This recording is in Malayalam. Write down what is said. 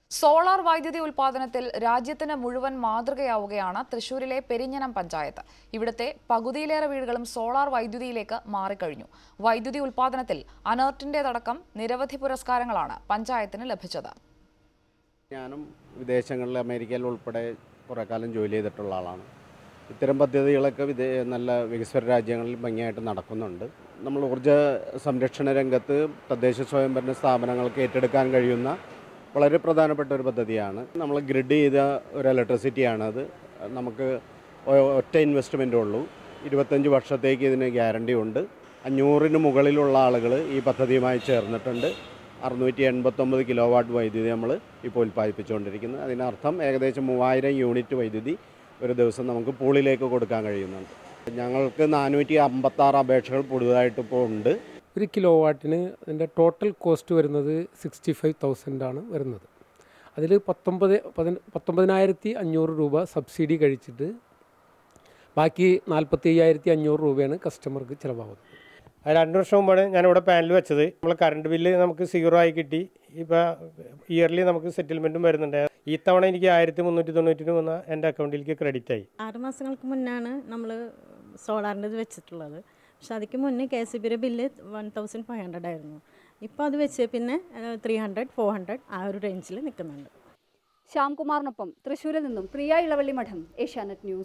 സോളാർ വൈദ്യുതി ഉൽപാദനത്തിൽ രാജ്യത്തിന് മുഴുവൻ മാതൃകയാവുകയാണ് തൃശൂരിലെ പെരിഞ്ഞനം പഞ്ചായത്ത് ഇവിടുത്തെ പകുതിയിലേറെ വീടുകളും സോളാർ വൈദ്യുതിയിലേക്ക് മാറിക്കഴിഞ്ഞു വൈദ്യുതി ഉൽപാദനത്തിൽ അനർട്ടിന്റേതടക്കം നിരവധി പുരസ്കാരങ്ങളാണ് പഞ്ചായത്തിന് ലഭിച്ചത് ഞാനും വിദേശങ്ങളിൽ അമേരിക്കയിൽ ഉൾപ്പെടെ കുറേ കാലം ജോലി ചെയ്തിട്ടുള്ള ആളാണ് ഇത്തരം പദ്ധതികളൊക്കെ വിദേ നല്ല വികസ്വര രാജ്യങ്ങളിൽ ഭംഗിയായിട്ട് നടക്കുന്നുണ്ട് നമ്മൾ ഊർജ്ജ സംരക്ഷണ രംഗത്ത് തദ്ദേശ സ്വയംഭരണ സ്ഥാപനങ്ങൾക്ക് ഏറ്റെടുക്കാൻ കഴിയുന്ന വളരെ പ്രധാനപ്പെട്ട ഒരു പദ്ധതിയാണ് നമ്മൾ ഗ്രിഡ് ചെയ്ത ഒരു ഇലക്ട്രിസിറ്റിയാണത് നമുക്ക് ഒ- ഒറ്റ ഇൻവെസ്റ്റ്മെൻറ്റേ ഉള്ളൂ ഇരുപത്തഞ്ച് വർഷത്തേക്ക് ഇതിന് ഗ്യാരണ്ടി ഉണ്ട് അഞ്ഞൂറിന് മുകളിലുള്ള ആളുകൾ ഈ പദ്ധതിയുമായി ചേർന്നിട്ടുണ്ട് അറുന്നൂറ്റി എൺപത്തൊമ്പത് കിലോ വാട്ട് വൈദ്യുതി നമ്മൾ ഇപ്പോൾ ഉൽപ്പാദിപ്പിച്ചുകൊണ്ടിരിക്കുന്നത് അതിനർത്ഥം ഏകദേശം മൂവായിരം യൂണിറ്റ് വൈദ്യുതി ഒരു ദിവസം നമുക്ക് പൂളിലേക്ക് കൊടുക്കാൻ കഴിയുന്നുണ്ട് ഞങ്ങൾക്ക് നാനൂറ്റി അമ്പത്താറ് അപേക്ഷകൾ പുതുതായിട്ട് ഇപ്പോൾ ഉണ്ട് ഒരു കിലോ വാട്ടിന് അതിൻ്റെ ടോട്ടൽ കോസ്റ്റ് വരുന്നത് സിക്സ്റ്റി ഫൈവ് തൗസൻഡ് ആണ് വരുന്നത് അതിൽ പത്തൊമ്പത് പതിന പത്തൊമ്പതിനായിരത്തി അഞ്ഞൂറ് രൂപ സബ്സിഡി കഴിച്ചിട്ട് ബാക്കി നാൽപ്പത്തി അയ്യായിരത്തി അഞ്ഞൂറ് രൂപയാണ് കസ്റ്റമർക്ക് ചിലവാകുന്നത് അത് രണ്ട് വർഷം മുമ്പാണ് ഞാനിവിടെ പാനൽ വെച്ചത് നമ്മൾ കറണ്ട് ബില്ല് നമുക്ക് സീറോ ആയി കിട്ടി ഇപ്പോൾ ഇയർലി നമുക്ക് സെറ്റിൽമെൻറ്റും വരുന്നുണ്ട് ഈ തവണ എനിക്ക് ആയിരത്തി മുന്നൂറ്റി തൊണ്ണൂറ്റി വന്ന എൻ്റെ അക്കൗണ്ടിലേക്ക് ക്രെഡിറ്റ് ആയി ആറ് മാസങ്ങൾക്ക് മുന്നാണ് നമ്മൾ സോളാറിൻ്റെ ഇത് വെച്ചിട്ടുള്ളത് പക്ഷെ അതിക്ക് മുന്നേ കെ എസ് ബിയുടെ bill one thousand five hundred ആയിരുന്നു ഇപ്പോൾ അത് വെച്ച് പിന്നെ ത്രീ ഹൺഡ്രഡ് ഫോർ ഹൺഡ്രഡ് ആ ഒരു റേഞ്ചിൽ നിൽക്കുന്നുണ്ട് ശ്യാംകുമാറിനൊപ്പം തൃശ്ശൂരിൽ നിന്നും പ്രിയ ഇളവള്ളി മഠം ഏഷ്യാനെറ്റ് ന്യൂസ്